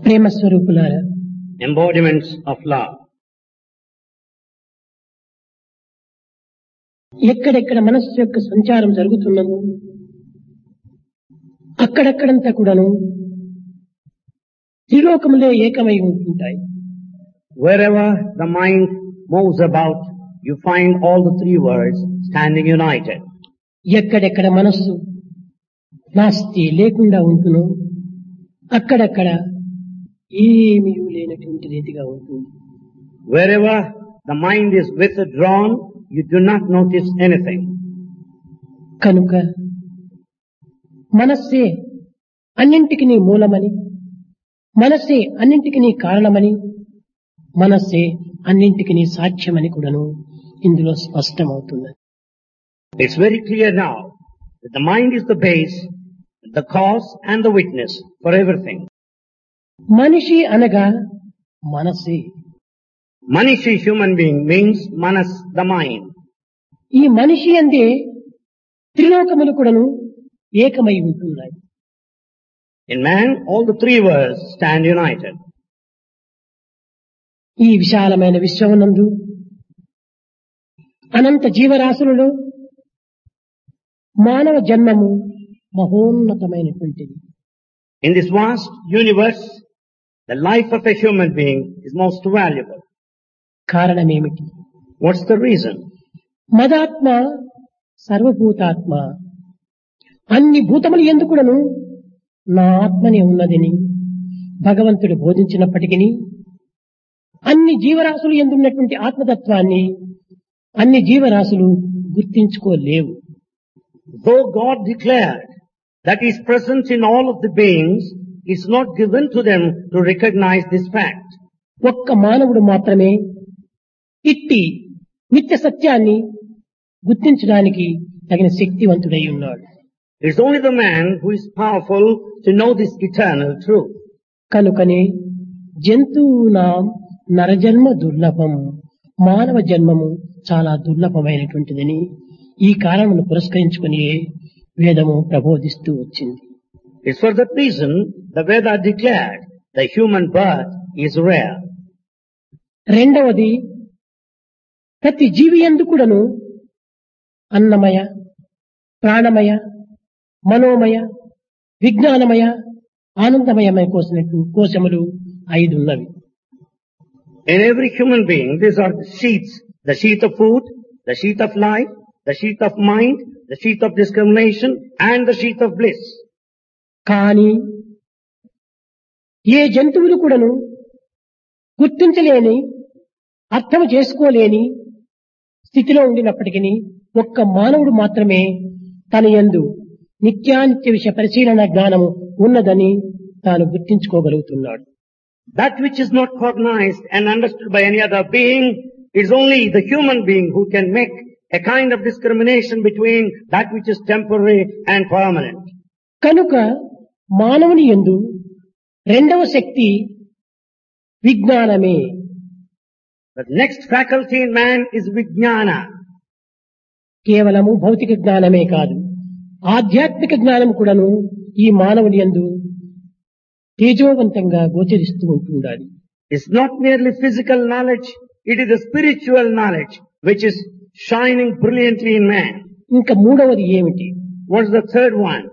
ప్రేమ స్వరూపులారా embodiments of love. ఎక్కడెక్కడ మనస్సు యొక్క సంచారం జరుగుతున్నదో అక్కడక్కడంతా కూడాను త్రిలోకములే ఏకమై ఉంటుంటాయి Wherever the mind moves about, you find all the three worlds standing united. ఎక్కడెక్కడ మనస్సు నాస్తి లేకుండా ఉంటునో అక్కడక్కడ ఏమీ లేనటువంటి రీతిగా ఉంటుంది Wherever the mind is withdrawn, you do not notice anything. కనుక మనస్సే అన్నింటికి నీ మూలమని మనస్సే అన్నింటికి నీ కారణమని మనస్సే అన్నింటికి నీ సాక్ష్యమని కూడాను ఇందులో స్పష్టమవుతున్నది It's very clear now that the mind is the base, the cause and the witness for everything. మనిషి అనగా మనసే Manishi human being means manas, the mind. ఈ మనిషి అందే త్రిలోకములు కూడాను ఏకమై ఉంటున్నాయి In man, all the three worlds stand united. ఈ విశాలమైన విశ్వమునందు అనంత జీవరాశులలో మానవ జన్మము మహోన్నతమైనటువంటిది In this vast universe, the life of a human being is most valuable. కారణమేమిటి What's the reason? మదాత్మ సర్వభూతాత్మ అన్ని భూతములు ఎందుకుడను నా ఆత్మనే ఉన్నదని భగవంతుడు బోధించినప్పటికీ అన్ని జీవరాశులు ఎందున్నటువంటి ఆత్మతత్వాన్ని అన్ని జీవరాశులు గుర్తించుకోలేవు Though God declared that He is present in all of the beings, it's not given to them to recognize this fact. ఒక్క మానవుడు మాత్రమే ఇట్టి నిత్య సత్యాన్ని గుర్తించడానికి తగిన శక్తివంతుడై ఉన్నాడు It's only the man who is powerful to know this eternal truth. కనుకనే జంతువునాం నరజన్మ దుర్లభం మానవ జన్మము చాలా దుర్లభమైనటువంటిదని ఈ కారణమును పురస్కరించుకుని వేదము ప్రబోధిస్తూ వచ్చింది It's for that reason the Veda declared the human birth is rare. రెండవది ప్రతి జీవి ఎందుకుడను అన్నమయ ప్రాణమయ మనోమయ విజ్ఞానమయ ఆనందమయమయ కోసినట్టు కోశములు ఐదు ఉన్నవి In every human being, these are the sheaths, the sheath of food, the sheath of life, the sheath of mind, the sheath of discrimination, and the sheath of bliss. కానీ ఏ జంతువులు కూడాను గుర్తించలేని అర్థం చేసుకోలేని స్థితిలో ఉండినప్పటికీ ఒక్క మానవుడు మాత్రమే తన యందు నిత్యానిత్య విషయ పరిశీలన జ్ఞానము ఉన్నదని తాను గుర్తించుకోగలుగుతున్నాడు That which is not cognized and understood by any other being is only the human being who can make a kind of discrimination between that which is temporary and permanent. కనుక మానవుని యందు రెండవ శక్తి విజ్ఞానమే The next faculty in man is vijnana. కేవలము భౌతిక జ్ఞానమే కాదు ఆధ్యాత్మిక జ్ఞానం కూడాను ఈ మానవుని యందు తేజోవంతంగా గోచరిస్తూ ఉంటుండాలి It's not merely physical knowledge, it is the spiritual knowledge which is shining brilliantly in man. ఇంకా మూడవది ఏమిటి What's the third one?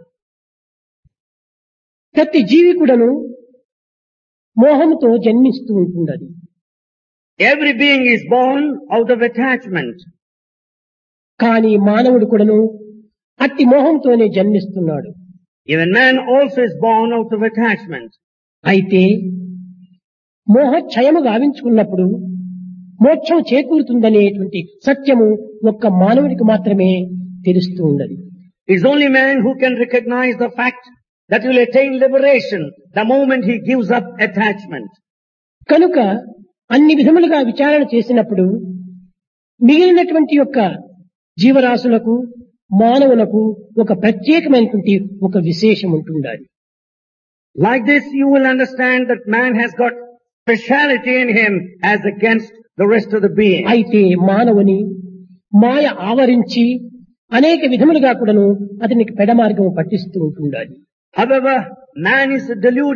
ప్రతి జీవి కూడాను మోహంతో జన్మిస్తూ ఉంటుండది Every being is born out of attachment. కానీ మానవుడు కూడాను అట్టి మోహంతోనే జన్మిస్తున్నాడు Even man also is born out of attachment. అయితే మోహ క్షయము గావించుకున్నప్పుడు మోక్షం చేకూరుతుందనేటువంటి సత్యము ఒక్క మానవుడికి మాత్రమే తెలుస్తూ ఉన్నది It's only man who can recognize the fact that he will attain liberation the moment he gives up attachment. కనుక అన్ని విధములుగా విచారణ చేసినప్పుడు మిగిలినటువంటి యొక్క జీవరాశులకు మానవులకు ఒక ప్రత్యేకమైనటువంటి ఒక విశేషం ఉంటుండాలి Like this, you will understand that man has got speciality in him as against the rest of the beings. అయితే మానవుని మాయ ఆవరించి అనేక విధములుగా కూడాను అతనికి పెడమార్గము పట్టిస్తూ ఉంటుండాలి However, man is deluded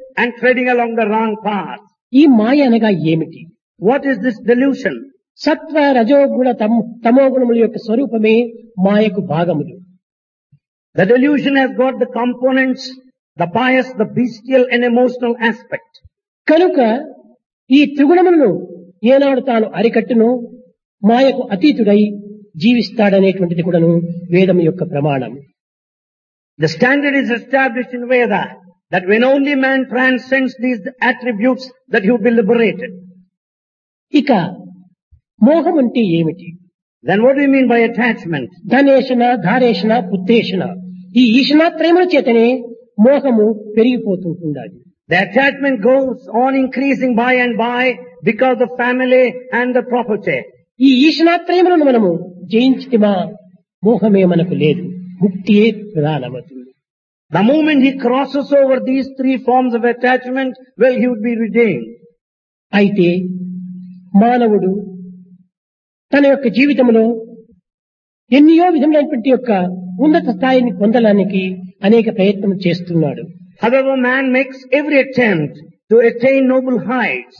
and treading along the wrong path. ఈ మాయ అనగా ఏమిటి What is this delusion? సత్వ రజోగుణ తమ్- తమోగుణముల యొక్క స్వరూపమే మాయకు భాగములు The delusion has got the components, the pious, the bestial and emotional aspect. కనుక ఈ త్రిగుణములను ఏనాడు తాను అరికట్టును మాయకు అతీతుడై జీవిస్తాడనేటువంటిది కూడాను వేదం యొక్క ప్రమాణం The standard is established in Veda that when only man transcends these attributes that he will be liberated. ఇక మోహం అంటే ఏమిటి Then what do you mean by attachment? ధనేషణ ధారేషణ పుత్తేషణ ఈ ఈషణాత్రయముల చేతనే మోహము పెరిగిపోతుంటుండాలి The attachment goes on increasing by and by because of family and the property. ఈ ఈషణాత్రయములను మనము జయించితిమా మోహమే మనకు లేదు ముక్తియే ప్రధానమవుతుంది The moment he crosses over these three forms of attachment, well, he would be redeemed. అయితే మానవుడు తన యొక్క జీవితంలో ఎన్నో విధములైనటువంటి యొక్క ఉన్నత స్థాయిని పొందడానికి అనేక ప్రయత్నం చేస్తున్నాడు However, man makes every attempt to attain noble heights.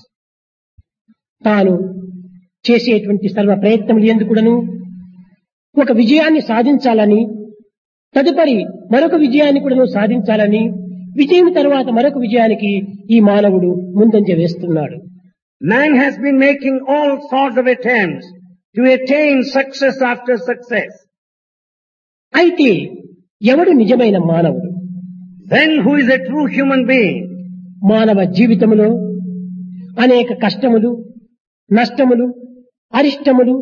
తాను చేసేటువంటి సర్వ ప్రయత్నములు ఎందుకుడను ఒక విజయాన్ని సాధించాలని తదుపరి మరొక విజయాన్ని కూడాను సాధించాలని విజయం తర్వాత మరొక విజయానికి ఈ మానవుడు ముందంజ వేస్తున్నాడు Man has been making all sorts of attempts to attain success after success. అయితే ఎవడు నిజమైన మానవుడు Then who is a true human being? మానవ జీవితములో అనేక కష్టములు నష్టములు అరిష్టములు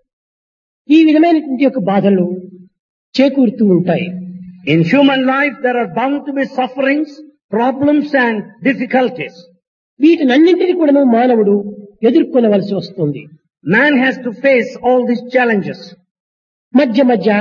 ఈ విధమైనటువంటి యొక్క బాధలు చేకూరుతూ ఉంటాయి In human life, there are bound to be sufferings, problems and difficulties. వీటినన్నింటినీ కూడా మానవుడు ఎదుర్కొనవలసి వస్తుంది Man has to face all these challenges. మధ్య మధ్య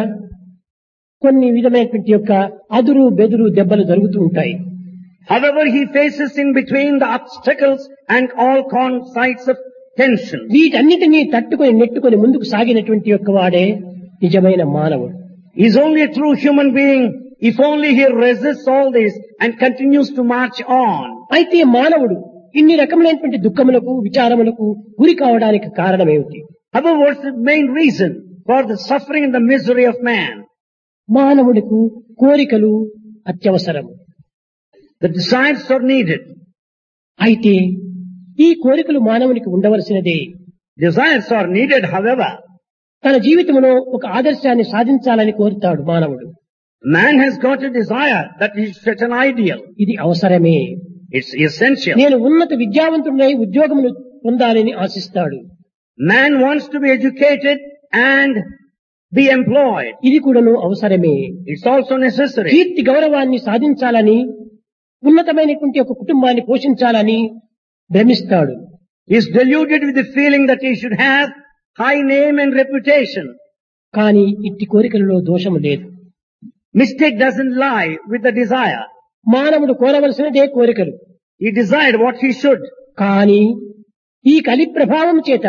కొన్ని విధమైనటువంటి యొక్క అదురు బెదురు దెబ్బలు జరుగుతూ ఉంటాయి However, he faces in between the obstacles and all con sides of tension. వీటన్నిటినీ తట్టుకొని నెట్టుకొని ముందుకు సాగినటువంటి యొక్క వాడే నిజమైన మానవుడు He is only a true human being if only he resists all this and continues to march on. అయితే మానవుడు ఇన్ని రకములైనటువంటి దుఃఖములకు విచారములకు గురి కావడానికి కారణమేమిటి However, what's the main reason for the suffering and the misery of man? మానవుడికు కోరికలు అత్యవసరము The desires are needed. అయితే ఈ కోరికలు మానవునికి ఉండవలసినదే Desires are needed, however. తన జీవితంలో ఒక ఆదర్శాన్ని సాధించాలని కోరుతాడు మానవుడు Man has got a desire that he should set an ideal. ఇది అవసరమే It's essential. నేను ఉన్నత విద్యావంతుడై ఉద్యోగమును పొందాలని ఆశిస్తాడు Man wants to be educated and be employed. ఇది కూడాను అవసరమే It's also necessary. కీర్తి గౌరవాన్ని సాధించాలని ఉన్నతమైనటువంటి ఒక కుటుంబాన్ని పోషించాలని భ్రమిస్తాడు He's deluded with the feeling that he should have high name and reputation. కానీ ఇట్టి కోరికలలో దోషము లేదు Mistake doesn't lie with the desire. మానవుడు కోరవలసినదే కోరికలు He desired what he should. కానీ ఈ కలి ప్రభావం చేత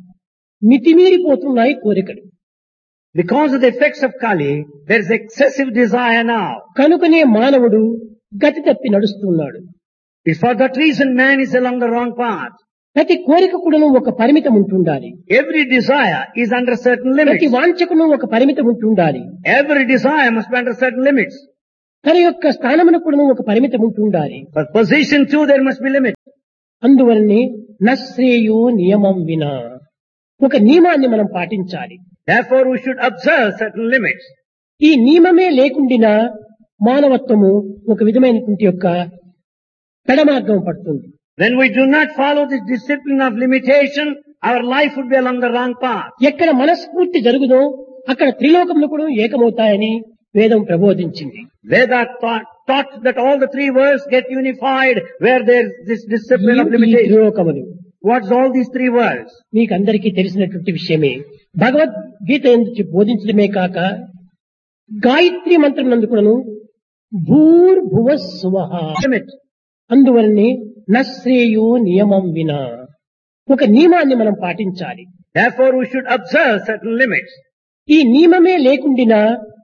మితిమీరిపోతున్నాయి కోరికలు Because of the effects of Kali, there is excessive desire now. కనుకనే మానవుడు గతి తప్పి నడుస్తున్నాడు It's for that reason man is along the wrong path. ప్రతి కోరిక కూడాను ఒక పరిమితం ఉంటుండాలి Every desire is under certain ప్రతి limits. వాంఛకును ఒక పరిమితం ఉంటుండాలి Every desire must be under certain limits. తన యొక్క స్థానమును కూడాను ఒక పరిమితం ఉంటుండాలి For position too, there must be limits. అందువలనే నశ్రేయో నియమం వినా ఒక నియమాన్ని మనం పాటించాలి Therefore, we should observe certain limits. ఈ నియమమే లేకుండినా మానవత్వము ఒక విధమైనటువంటి యొక్క పెడమార్గం పడుతుంది When we do not follow this discipline of limitation, our life would be along the wrong path. ఎక్కడ మనస్ఫూర్తి జరుగుదో అక్కడ త్రిలోకములు కూడా ఏకమవుతాయని వేదం ప్రబోధించింది Veda taught, taught that all the three worlds get unified where there is this discipline of ఈ limitation. త్రిలోకములు What's all these three worlds? మీకు అందరికీ తెలిసినటువంటి విషయమే భగవద్గీత ఎందుకు బోధించడమే కాక గాయత్రి మంత్రం నందుకును భూర్భువ స్వహ Limit. అందువలనే నశ్రేయో నియమం వినా ఒక నియమాన్ని మనం పాటించాలి Therefore, we should observe certain limits. ఈ నియమమే లేకుండినా